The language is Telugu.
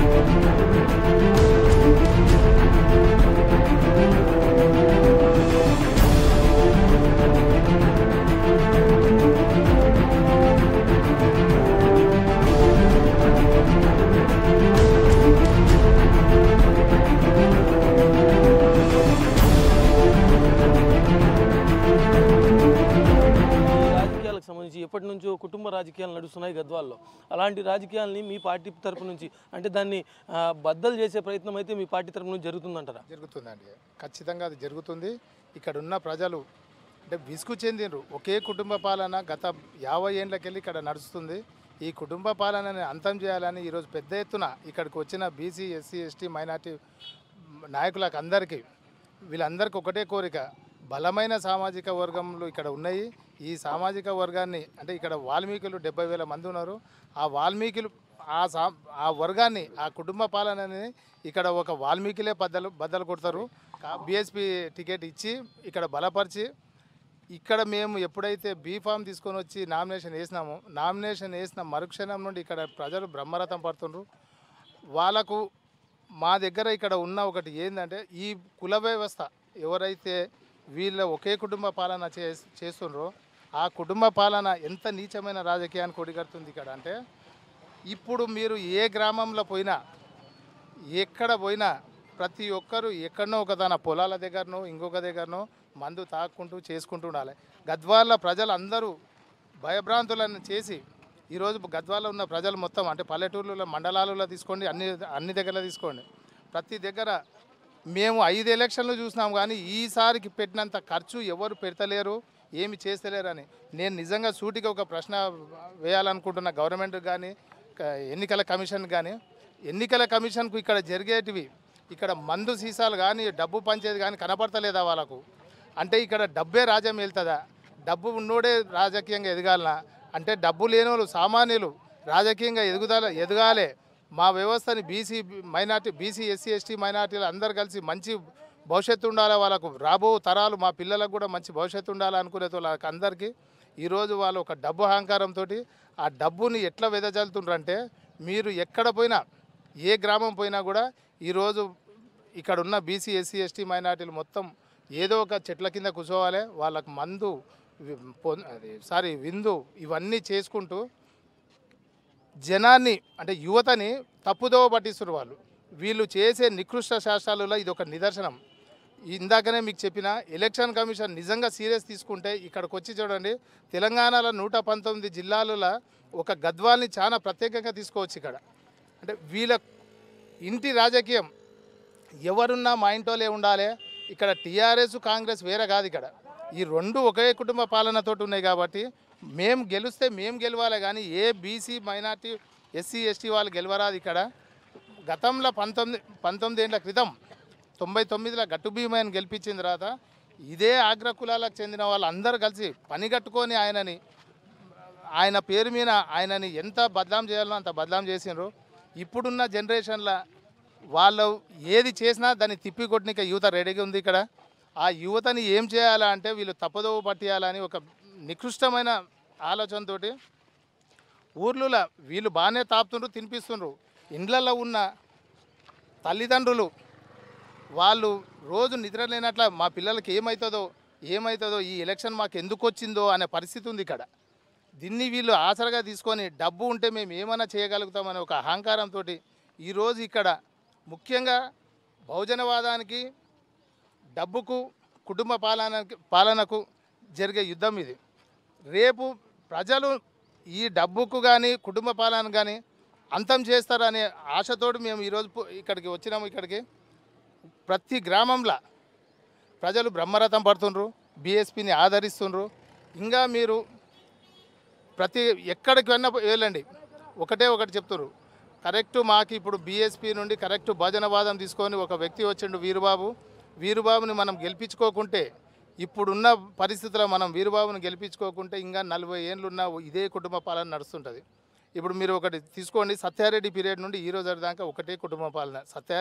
ఈ రాజకీయాలకు సంబంధించి ఎప్పటి నుంచో కుటుంబ రాజకీయాలు నడుస్తున్నాయి గద్వాల్లో అలాంటి రాజకీయాలని మీ పార్టీ తరపు నుంచి అంటే దాన్ని ఆ, బద్దలు చేసే ప్రయత్నం అయితే మీ పార్టీ తరపు నుంచి జరుగుతుందంటారా జరుగుతుందండి ఖచ్చితంగా అది జరుగుతుంది ఇక్కడ ఉన్న ప్రజలు అంటే విసుగు చెందినరు ఒకే కుటుంబ పాలన గత యాభై ఏండ్లకెళ్ళి ఇక్కడ నడుస్తుంది ఈ కుటుంబ పాలనని అంతం చేయాలని ఈరోజు పెద్ద ఎత్తున ఇక్కడికి వచ్చిన బీసీ ఎస్సీ ఎస్టీ మైనార్టీ నాయకులకు అందరికీ వీళ్ళందరికీ ఒకటే కోరిక బలమైన సామాజిక వర్గంలో ఇక్కడ ఉన్నాయి ఈ సామాజిక వర్గాన్ని అంటే ఇక్కడ వాల్మీకులు డెబ్బై వేల మంది ఉన్నారు ఆ వాల్మీకులు ఆ సా ఆ వర్గాన్ని ఆ కుటుంబ పాలనని ఇక్కడ ఒక వాల్మీకిలే బద్దలు బద్దలు కొడతారు బీఎస్పీ టికెట్ ఇచ్చి ఇక్కడ బలపరిచి ఇక్కడ మేము ఎప్పుడైతే బీఫామ్ తీసుకొని వచ్చి నామినేషన్ వేసినామో నామినేషన్ వేసిన మరుక్షణం నుండి ఇక్కడ ప్రజలు బ్రహ్మరథం పడుతుండ్రు వాళ్ళకు మా దగ్గర ఇక్కడ ఉన్న ఒకటి ఏంటంటే ఈ కుల వ్యవస్థ ఎవరైతే వీళ్ళ ఒకే కుటుంబ పాలన చే చేస్తుండ్రో ఆ కుటుంబ పాలన ఎంత నీచమైన రాజకీయానికి ఒడిగడుతుంది ఇక్కడ అంటే ఇప్పుడు మీరు ఏ గ్రామంలో పోయినా ఎక్కడ పోయినా ప్రతి ఒక్కరు ఎక్కడనో ఒక తన పొలాల దగ్గరనో ఇంకొక దగ్గరనో మందు తాక్కుంటూ చేసుకుంటూ ఉండాలి గద్వాల ప్రజలు అందరూ భయభ్రాంతులను చేసి ఈరోజు గద్వాలలో ఉన్న ప్రజలు మొత్తం అంటే పల్లెటూర్లలో మండలాలలో తీసుకోండి అన్ని అన్ని దగ్గర తీసుకోండి ప్రతి దగ్గర మేము ఐదు ఎలక్షన్లు చూసినాం కానీ ఈసారికి పెట్టినంత ఖర్చు ఎవరు పెడతలేరు ఏమి చేస్తలేరని నేను నిజంగా సూటిగా ఒక ప్రశ్న వేయాలనుకుంటున్న గవర్నమెంట్ కానీ క- ఎన్నికల కమిషన్ కానీ ఎన్నికల కమిషన్కు ఇక్కడ జరిగేటివి ఇక్కడ మందు సీసాలు కానీ డబ్బు పంచేది కానీ కనపడతలేదా వాళ్ళకు అంటే ఇక్కడ డబ్బే రాజ్యం వెళ్తుందా డబ్బు ఉన్నోడే రాజకీయంగా ఎదగాలనా అంటే డబ్బు లేని వాళ్ళు సామాన్యులు రాజకీయంగా ఎదుగుదల ఎదగాలే మా వ్యవస్థని BC minority BC SC ST మైనార్టీలు అందరు కలిసి మంచి భవిష్యత్తు ఉండాలి వాళ్ళకు రాబో తరాలు మా పిల్లలకు కూడా మంచి భవిష్యత్తు ఉండాలి అనుకునే వాళ్ళకి అందరికీ ఈరోజు వాళ్ళు ఒక డబ్బు అహంకారంతో ఆ డబ్బుని ఎట్లా వెదజల్లుతుండ్రంటే మీరు ఎక్కడ పోయినా ఏ గ్రామం పోయినా కూడా ఈరోజు ఇక్కడ ఉన్న బీసీ ఎస్సీ ఎస్టీ మైనార్టీలు మొత్తం ఏదో ఒక చెట్ల కింద కూర్చోవాలి వాళ్ళకు మందు వి- పొ- అది సారీ విందు ఇవన్నీ చేసుకుంటూ జనాన్ని అంటే యువతని తప్పుదోవ పట్టిస్తున్నారు వాళ్ళు వీళ్ళు చేసే నికృష్ట శాస్త్రాలలో ఇది ఒక నిదర్శనం ఇందాకనే మీకు చెప్పిన ఎలక్షన్ కమిషన్ నిజంగా సీరియస్ తీసుకుంటే ఇక్కడికి వచ్చి చూడండి తెలంగాణలో నూట పంతొమ్మిది జిల్లాలలో ఒక గద్వాల్ని చాలా ప్రత్యేకంగా తీసుకోవచ్చు ఇక్కడ అంటే వీళ్ళ ఇంటి రాజకీయం ఎవరున్నా మా ఇంటోలే ఉండాలి ఇక్కడ టీఆర్ఎస్ కాంగ్రెస్ వేరే కాదు ఇక్కడ ఈ రెండు ఒకే కుటుంబ పాలనతోటి ఉన్నాయి కాబట్టి మేము గెలిస్తే మేము గెలవాలి కానీ ఏ బీసీ మైనార్టీ ఎస్సీ ఎస్టీ వాళ్ళు గెలవరాదు ఇక్కడ గతంలో పంతొమ్మిది పంతొమ్మిది ఏళ్ళ క్రితం తొంభై తొమ్మిదిలో గట్టు భీమని గెలిపించిన తర్వాత ఇదే ఆగ్ర కులాలకు చెందిన వాళ్ళు అందరూ కలిసి పని కట్టుకొని ఆయనని ఆయన పేరు మీద ఆయనని ఎంత బదలాం చేయాలో అంత బదలాం చేసిండ్రు ఇప్పుడున్న జనరేషన్లో వాళ్ళు ఏది చేసినా దాన్ని తిప్పి కొట్టనిక యువత రెడీగా ఉంది ఇక్కడ ఆ యువతని ఏం చేయాలా అంటే వీళ్ళు తప్పదోవ పట్టియాలని ఒక నికృష్టమైన ఆలోచనతోటి ఊర్లలో వీళ్ళు బాగానే తాపుతుండ్రు తినిపిస్తుండ్రు ఇండ్లలో ఉన్న తల్లిదండ్రులు వాళ్ళు రోజు నిద్ర లేనట్ల మా పిల్లలకి ఏమవుతుందో ఏమవుతుందో ఈ ఎలక్షన్ మాకు ఎందుకు వచ్చిందో అనే పరిస్థితి ఉంది ఇక్కడ దీన్ని వీళ్ళు ఆసరగా తీసుకొని డబ్బు ఉంటే మేము ఏమైనా చేయగలుగుతామనే ఒక అహంకారంతో ఈరోజు ఇక్కడ ముఖ్యంగా బహుజనవాదానికి డబ్బుకు కుటుంబ పాలనకి పాలనకు జరిగే యుద్ధం ఇది రేపు ప్రజలు ఈ డబ్బుకు కానీ కుటుంబ పాలన కానీ అంతం చేస్తారనే ఆశతోటి మేము ఈరోజు పు- ఇక్కడికి వచ్చినాము ఇక్కడికి ప్రతి గ్రామంలో ప్రజలు బ్రహ్మరథం పడుతుండ్రు బీఎస్పీని ఆదరిస్తుండ్రు ఇంకా మీరు ప్రతి ఎక్కడికి వెళ్ళినా వెళ్ళండి ఒకటే ఒకటి చెప్తున్నారు కరెక్ట్ మాకు ఇప్పుడు బీఎస్పీ నుండి కరెక్ట్ భజనవాదం తీసుకొని ఒక వ్యక్తి వచ్చిండు వీరుబాబు వీరుబాబుని మనం గెలిపించుకోకుంటే ఇప్పుడున్న పరిస్థితుల్లో మనం వీరుబాబుని గెలిపించుకోకుంటే ఇంకా నలభై ఏళ్ళున్న ఇదే కుటుంబ పాలన నడుస్తుంటుంది ఇప్పుడు మీరు ఒకటి తీసుకోండి సత్యారెడ్డి పీరియడ్ నుండి ఈ రోజు దాకా ఒకటే కుటుంబ పాలన సత్య